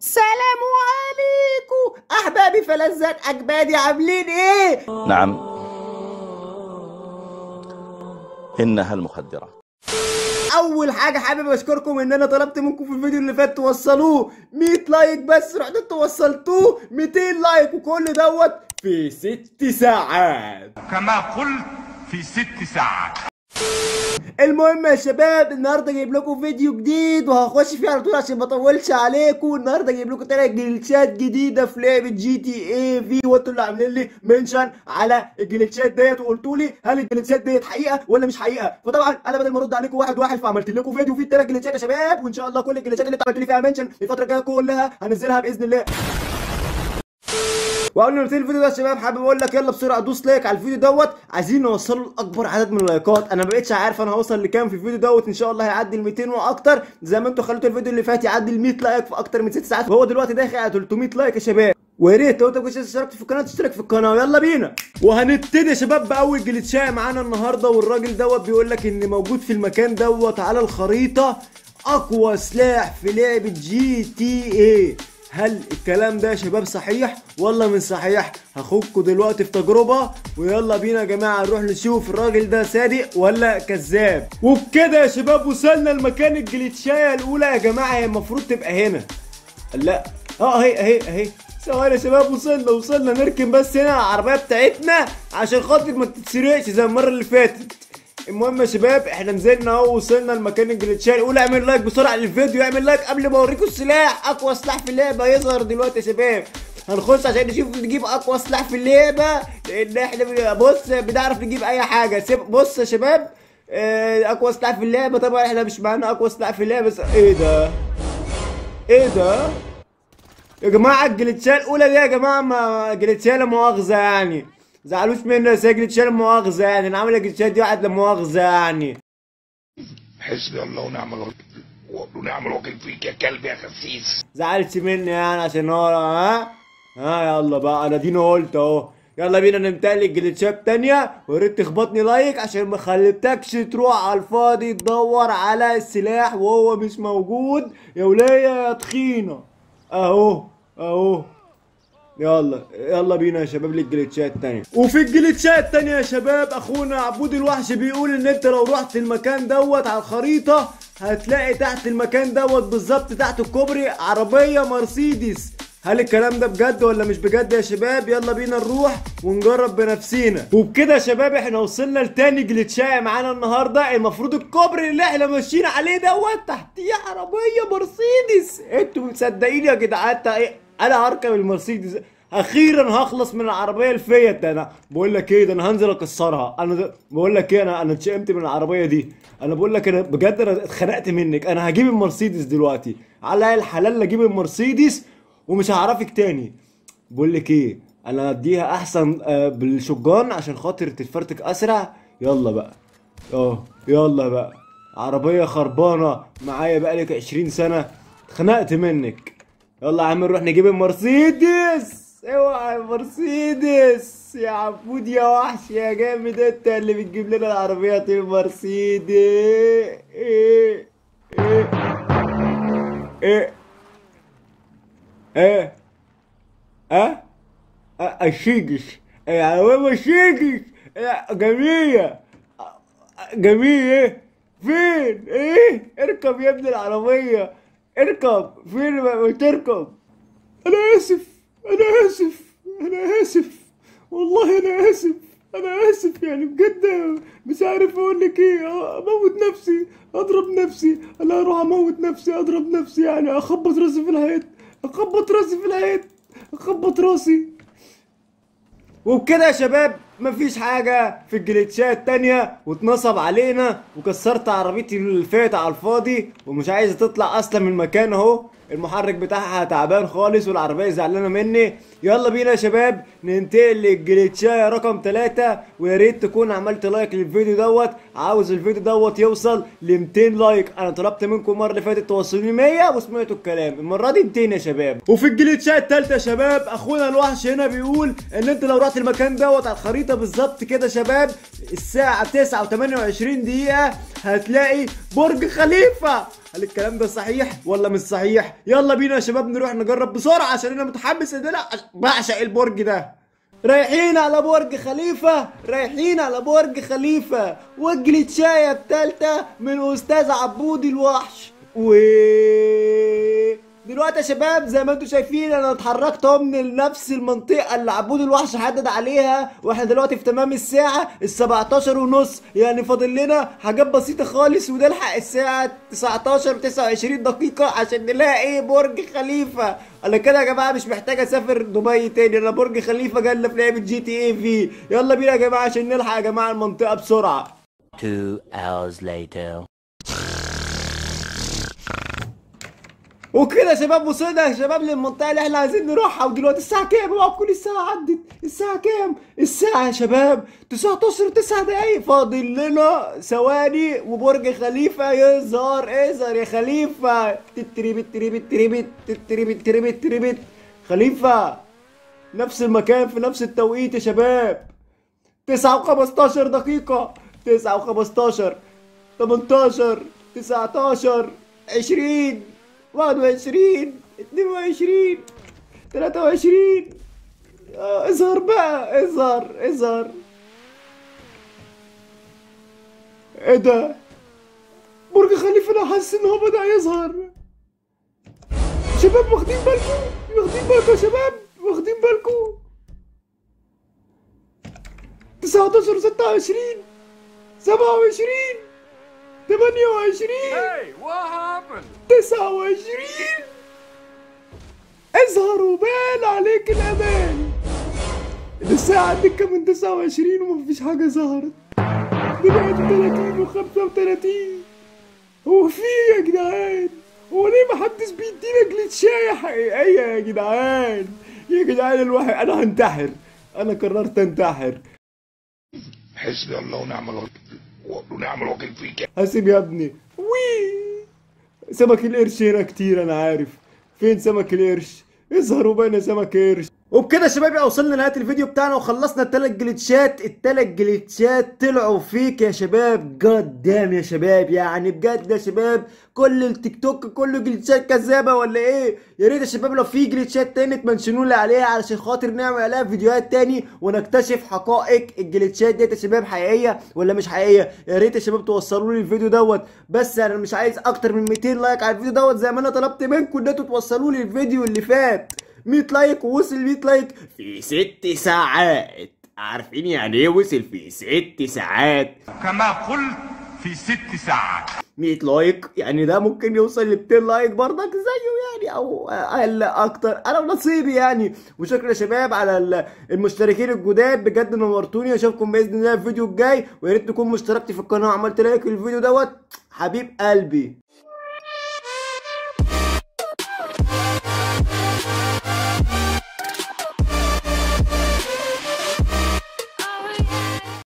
سلام عليكم احبابي فلذات اجبادي عاملين ايه نعم إنها المخدرات اول حاجه حابب اشكركم ان انا طلبت منكم في الفيديو اللي فات توصلوه 100 لايك بس رحتوا انتوا وصلتوه 200 لايك وكل دوت في ست ساعات كما قلت في ست ساعات المهم يا شباب النهارده جايب لكم فيديو جديد وهخش فيه على طول عشان ما اطولش عليكم النهارده جايب لكم ثلاث جليتشات جديده في لعبه جي تي اي في وانتوا اللي عاملين لي منشن على الجليتشات ديت وقلتوا لي هل الجليتشات ديت حقيقه ولا مش حقيقه فطبعا انا بدل ما ارد عليكم واحد واحد فعملت لكم فيديو فيه الثلاث جليتشات يا شباب وان شاء الله كل الجليتشات اللي انتوا عملتوا لي فيها منشن الفتره الجايه كلها هنزلها باذن الله وقبل ما نبتدي الفيديو ده يا شباب حابب اقول لك يلا بسرعه دوس لايك على الفيديو دوت عايزين نوصله لاكبر عدد من اللايكات انا ما بقتش عارف انا هوصل لكام في الفيديو دوت ان شاء الله هيعدي ال 200 واكتر زي ما انتوا خليتوا الفيديو اللي فات يعدي ال 100 لايك في اكتر من 6 ساعات وهو دلوقتي داخل على 300 لايك يا شباب ويا ريت لو انت كنت اشتركت في القناه تشترك في القناه ويلا بينا وهنبتدي يا شباب باول جليتشايه معانا النهارده والراجل دوت بيقول لك ان موجود في المكان دوت على الخريطه اقوى سلاح في لعبه جي تي اي هل الكلام ده يا شباب صحيح ولا مش صحيح هاخدكم دلوقتي في تجربة ويلا بينا يا جماعة نروح نشوف الراجل ده صادق ولا كذاب وبكده يا شباب وصلنا لمكان الجليتشاية الأولى يا جماعة هي المفروض تبقى هنا لا اه اهي اهي اهي ثواني يا شباب وصلنا وصلنا نركن بس هنا العربية بتاعتنا عشان خاطر ما تتسرقش زي المرة اللي فاتت المهم يا شباب احنا نزلنا اهو وصلنا لمكان الجليتشات قول اعمل لايك بسرعه للفيديو اعمل لايك قبل ما اوريكم السلاح اقوى سلاح في اللعبه هيظهر دلوقتي يا شباب هنخش عشان نشوف نجيب اقوى سلاح في اللعبه لان احنا بن- بص بنعرف نجيب اي حاجه سيب بص يا شباب اه، اقوى سلاح في اللعبه طبعا احنا مش معانا اقوى سلاح في اللعبه بس ايه ده ايه ده يا جماعه الجليتشات الاولى دي يا جماعه ما جليتشات لا مؤاخذه يعني زعلوش مني بس هي جليتشات لا مؤاخذه يعني انا عامل الجليتشات دي واحد لا مؤاخذه يعني حسبي الله ونعم الوكيل ونعم الوكيل فيك يا كلب يا خسيس زعلت مني يعني عشان هو ها ها يلا بقى انا دينا قلت اهو يلا بينا نمتلك جليتشات تانية ويا ريت تخبطني لايك عشان ما خليتكش تروح على الفاضي تدور على السلاح وهو مش موجود يا ولية يا تخينة اهو اهو يلا يلا بينا يا شباب للجليتشات التانية وفي الجليتشات التانية يا شباب اخونا عبود الوحش بيقول ان انت لو رحت المكان دوت على الخريطة هتلاقي تحت المكان دوت بالظبط تحت الكوبري عربية مرسيدس هل الكلام ده بجد ولا مش بجد يا شباب يلا بينا نروح ونجرب بنفسينا وبكده يا شباب احنا وصلنا لتاني جليتشاية معانا النهارده المفروض الكوبري اللي احنا ماشيين عليه دوت تحتيه عربية مرسيدس انتوا مصدقين يا جدعان تا- ايه انا هركب المرسيدس اخيرا هخلص من العربيه الفيت ده انا بقول لك ايه ده انا هنزل اكسرها انا ده بقول لك ايه انا انا اتشائمت من العربيه دي انا بقول لك انا بجد انا اتخنقت منك انا هجيب المرسيدس دلوقتي على الحلال اجيب المرسيدس ومش هعرفك تاني بقول لك ايه انا اديها احسن آه، بالشجان عشان خاطر تتفرتك اسرع يلا بقى اه يلا بقى عربيه خربانه معايا بقالك 20 سنه اتخنقت منك يلا يا عم نروح نجيب المرسيدس اوعى المرسيدس يا عبود يا وحش يا جامد انت اللي بتجيب لنا العربيات المرسيدس ايه ايه ايه ايه اه اه الشيجش العربية مرسيدس اه، جميلة اه، جميلة فين ايه اركب يا ابن العربية اركب فين ما تركب انا اسف انا اسف انا اسف والله انا اسف انا اسف يعني بجد مش عارف اقول لك ايه اموت نفسي اضرب نفسي انا اروح اموت نفسي اضرب نفسي يعني اخبط راسي في الحيط اخبط راسي في الحيط اخبط راسي وبكده يا شباب مفيش حاجة في الجليتشات التانية واتنصب علينا وكسرت عربيتي الفاتة على الفاضي ومش عايزة تطلع اصلا من المكان اهو المحرك بتاعها تعبان خالص والعربية زعلانة مني يلا بينا يا شباب ننتقل للجليتشاية رقم ثلاثة ويا ريت تكون عملت لايك للفيديو دوت عاوز الفيديو دوت يوصل ل 200 لايك انا طلبت منكم المرة اللي فاتت توصلوني 100 وسمعتوا الكلام المرة دي 200 يا شباب وفي الجليتشاية التالتة يا شباب اخونا الوحش هنا بيقول ان انت لو رحت المكان دوت على الخريطة بسيطة بالظبط كده شباب الساعة 9 و28 دقيقة هتلاقي برج خليفة هل الكلام ده صحيح ولا مش صحيح يلا بينا يا شباب نروح نجرب بسرعة عشان انا متحمس ان انا بعشق البرج ده رايحين على برج خليفة رايحين على برج خليفة وجلة شاية التالتة من أستاذ عبودي الوحش و دلوقتي يا شباب زي ما انتم شايفين انا اتحركت اهو من نفس المنطقة اللي عبود الوحش حدد عليها واحنا دلوقتي في تمام الساعة ال 17 ونص يعني فاضل لنا حاجات بسيطة خالص ونلحق الساعة 19 و 29 دقيقة عشان نلاقي برج خليفة انا كده يا جماعة مش محتاج اسافر دبي تاني انا برج خليفة جالنا في لعبة جي تي اي في يلا بينا يا جماعة عشان نلحق يا جماعة المنطقة بسرعة Two hours later. وكده يا شباب وصلنا يا شباب للمنطقة اللي احنا عايزين نروحها ودلوقتي الساعة كام؟ اوعى تكون الساعة عدت، الساعة كام؟ الساعة يا شباب 19 9 دقايق فاضل لنا ثواني وبرج خليفة يظهر اظهر يا خليفة تتريبت تريبت تريبت تتريبت تريبت تريبت خليفة نفس المكان في نفس التوقيت يا شباب 9 و15 دقيقة 9 و15 18 19 20 21 22 23 آه، اظهر بقى اظهر اظهر ايه ده برج خليفة انا حاسس ان هو بدأ يظهر شباب واخدين بالكم واخدين بالكم يا شباب واخدين بالكم 19 26 27 28 Hey, what happened? تسعة وعشرين اظهر وبان عليك الأمان الساعة عندك كمان تسعة وعشرين ومفيش حاجة ظهرت دلوقتي تلاتين وخمسة وتلاتين هو في إيه يا جدعان هو ليه محدش بيدينا جليتشاية حقيقية يا جدعان يا جدعان الواحد أنا هنتحر أنا قررت أنتحر حسبي الله ونعم الوكيل ونعم الوكيل فيك حاسب يا ابني وي سمك القرش هنا كتير انا عارف فين سمك القرش اظهروا بينا سمك قرش وبكده يا شباب يا وصلنا لنهايه الفيديو بتاعنا وخلصنا التلات جليتشات التلات جليتشات طلعوا فيك يا شباب جاد دام يا شباب يعني بجد يا شباب كل التيك توك كله جليتشات كذابه ولا ايه يا ريت يا شباب لو في جليتشات تاني تمنشنوا لي عليها علشان خاطر نعمل عليها فيديوهات تاني ونكتشف حقائق الجليتشات ديت يا شباب حقيقيه ولا مش حقيقيه يا ريت يا شباب توصلوا لي الفيديو دوت بس انا مش عايز اكتر من 200 لايك على الفيديو دوت زي ما انا طلبت منكم ان انتوا توصلوا لي الفيديو اللي فات 100 لايك ووصل 100 لايك في ست ساعات عارفين يعني ايه وصل في ست ساعات كما قلت في ست ساعات 100 لايك يعني ده ممكن يوصل ل 200 لايك برضك زيه يعني او اقل اكتر انا ونصيبي يعني وشكرا يا شباب على ال- المشتركين الجداد بجد نورتوني اشوفكم باذن الله الفيديو الجاي ويا ريت تكون مشتركت في القناه وعملت لايك للفيديو دوت حبيب قلبي